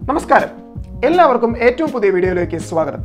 നമസ്കാരം എല്ലാവർക്കും ഏറ്റവും പുതിയ വീഡിയോയിലേക്ക് സ്വാഗതം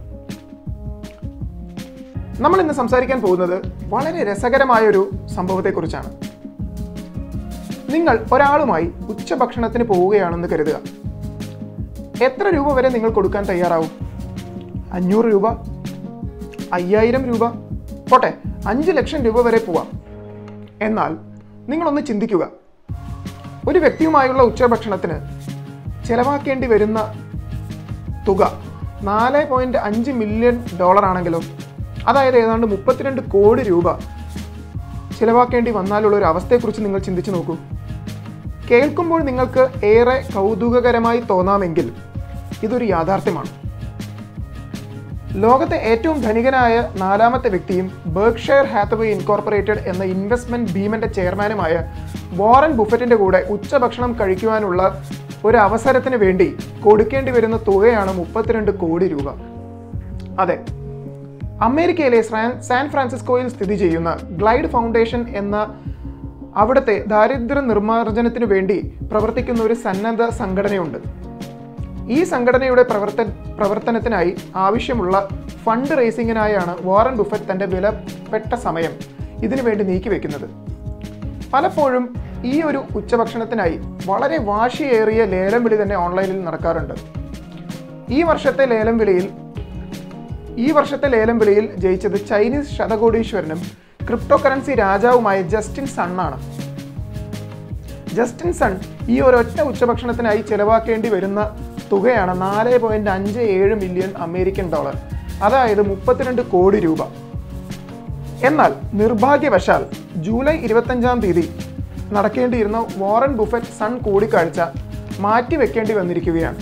നമ്മൾ ഇന്ന് സംസാരിക്കാൻ പോകുന്നത് വളരെ രസകരമായ ഒരു സംഭവത്തെക്കുറിച്ചാണ് നിങ്ങൾ ഒരാളുമായി ഉച്ചഭക്ഷണത്തിന് പോവുകയാണെന്ന് കരുതുക എത്ര രൂപ വരെ നിങ്ങൾ കൊടുക്കാൻ തയ്യാറാവും അഞ്ഞൂറ് രൂപ അയ്യായിരം രൂപ പോട്ടെ അഞ്ച് ലക്ഷം രൂപ വരെ പോവാം എന്നാൽ നിങ്ങളൊന്ന് ചിന്തിക്കുക ഒരു വ്യക്തിയുമായുള്ള ഉച്ചഭക്ഷണത്തിന് ചെലവാക്കേണ്ടി വരുന്ന തുക നാല് പോയിന്റ് അഞ്ച് മില്യൺ ഡോളർ ആണെങ്കിലോ അതായത് ഏതാണ്ട് മുപ്പത്തിരണ്ട് കോടി രൂപ ചിലവാക്കേണ്ടി വന്നാലുള്ള ഒരു അവസ്ഥയെക്കുറിച്ച് നിങ്ങൾ ചിന്തിച്ചു നോക്കൂ കേൾക്കുമ്പോൾ നിങ്ങൾക്ക് ഏറെ കൗതുകകരമായി തോന്നാമെങ്കിൽ ഇതൊരു യാഥാർത്ഥ്യമാണ് ലോകത്തെ ഏറ്റവും ധനികനായ നാലാമത്തെ വ്യക്തിയും ബർഗ്ഷയർ ഹാത്തവേ ഇൻകോർപ്പറേറ്റഡ് എന്ന ഇൻവെസ്റ്റ്മെന്റ് ഭീമന്റെ ചെയർമാനുമായ വാറൻ ബുഫറ്റിന്റെ കൂടെ ഉച്ചഭക്ഷണം കഴിക്കുവാനുള്ള ഒരു അവസരത്തിന് വേണ്ടി കൊടുക്കേണ്ടി വരുന്ന തുകയാണ് മുപ്പത്തിരണ്ട് കോടി രൂപ അതെ അമേരിക്കയിലെ സ്രാൻ- സാൻ ഫ്രാൻസിസ്കോയിൽ സ്ഥിതി ചെയ്യുന്ന ഗ്ലൈഡ് ഫൗണ്ടേഷൻ എന്ന അവിടുത്തെ ദാരിദ്ര്യ നിർമ്മാർജ്ജനത്തിനു വേണ്ടി പ്രവർത്തിക്കുന്ന ഒരു സന്നദ്ധ സംഘടനയുണ്ട് ഈ സംഘടനയുടെ പ്രവർത്തന പ്രവർത്തനത്തിനായി ആവശ്യമുള്ള ഫണ്ട് റേസിംഗിനായാണ് വാറൻ ബുഫറ്റ് തന്റെ വിലപ്പെട്ട സമയം ഇതിനു വേണ്ടി നീക്കിവെക്കുന്നത് പലപ്പോഴും ഈ ഒരു ഉച്ചഭക്ഷണത്തിനായി വളരെ വാശിയേറിയ ലേലം വിളി തന്നെ ഓൺലൈനിൽ നടക്കാറുണ്ട് ഈ വർഷത്തെ ലേലം വിളിയിൽ ഈ വർഷത്തെ ലേലം വിളിയിൽ ജയിച്ചത് ചൈനീസ് ശതകോടീശ്വരനും ക്രിപ്റ്റോ കറൻസി രാജാവുമായ ജസ്റ്റിൻ സണ്ണാണ് ജസ്റ്റിൻ സൺ ഈ ഒരൊറ്റ ഉച്ചഭക്ഷണത്തിനായി ചെലവാക്കേണ്ടി വരുന്ന തുകയാണ് നാല് പോയിന്റ് അഞ്ച് ഏഴ് മില്യൺ അമേരിക്കൻ ഡോളർ അതായത് മുപ്പത്തിരണ്ട് കോടി രൂപ എന്നാൽ നിർഭാഗ്യവശാൽ ജൂലൈ ഇരുപത്തഞ്ചാം തീയതി നടക്കേണ്ടിയിരുന്ന വാറൻ ബുഫറ്റ് സൺ കൂടിക്കാഴ്ച മാറ്റിവെക്കേണ്ടി വന്നിരിക്കുകയാണ്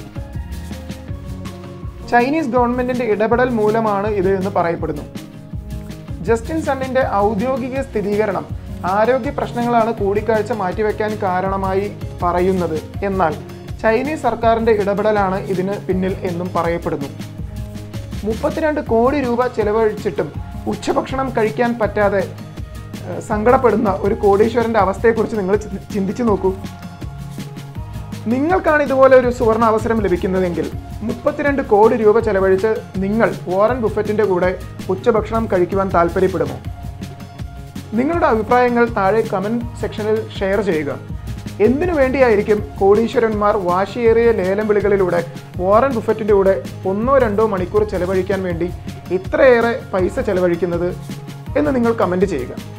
ചൈനീസ് ഗവൺമെന്റിന്റെ ഇടപെടൽ മൂലമാണ് ഇത് എന്ന് പറയപ്പെടുന്നു ജസ്റ്റിൻ സണ്ണിന്റെ ഔദ്യോഗിക സ്ഥിരീകരണം ആരോഗ്യ പ്രശ്നങ്ങളാണ് കൂടിക്കാഴ്ച മാറ്റിവെക്കാൻ കാരണമായി പറയുന്നത് എന്നാൽ ചൈനീസ് സർക്കാരിന്റെ ഇടപെടലാണ് ഇതിന് പിന്നിൽ എന്നും പറയപ്പെടുന്നു മുപ്പത്തിരണ്ട് കോടി രൂപ ചെലവഴിച്ചിട്ടും ഉച്ചഭക്ഷണം കഴിക്കാൻ പറ്റാതെ ഏഹ്, സങ്കടപ്പെടുന്ന ഒരു കോടീശ്വരന്റെ അവസ്ഥയെക്കുറിച്ച് നിങ്ങൾ ചി- ചിന്തിച്ചു നോക്കൂ നിങ്ങൾക്കാണ് ഇതുപോലെ ഒരു സുവർണ അവസരം ലഭിക്കുന്നതെങ്കിൽ മുപ്പത്തിരണ്ട് കോടി രൂപ ചെലവഴിച്ച് നിങ്ങൾ വാറൻ ബുഫറ്റിന്റെ കൂടെ ഉച്ചഭക്ഷണം കഴിക്കുവാൻ താല്പര്യപ്പെടുമോ നിങ്ങളുടെ അഭിപ്രായങ്ങൾ താഴെ കമന്റ് സെക്ഷനിൽ ഷെയർ ചെയ്യുക എന്തിനു വേണ്ടിയായിരിക്കും കോടീശ്വരന്മാർ വാശിയേറിയ ലേലം വിളികളിലൂടെ വാറൻ ബുഫറ്റിന്റെ കൂടെ ഒന്നോ രണ്ടോ മണിക്കൂർ ചെലവഴിക്കാൻ വേണ്ടി ഇത്രയേറെ പൈസ ചെലവഴിക്കുന്നത് എന്ന് നിങ്ങൾ കമന്റ് ചെയ്യുക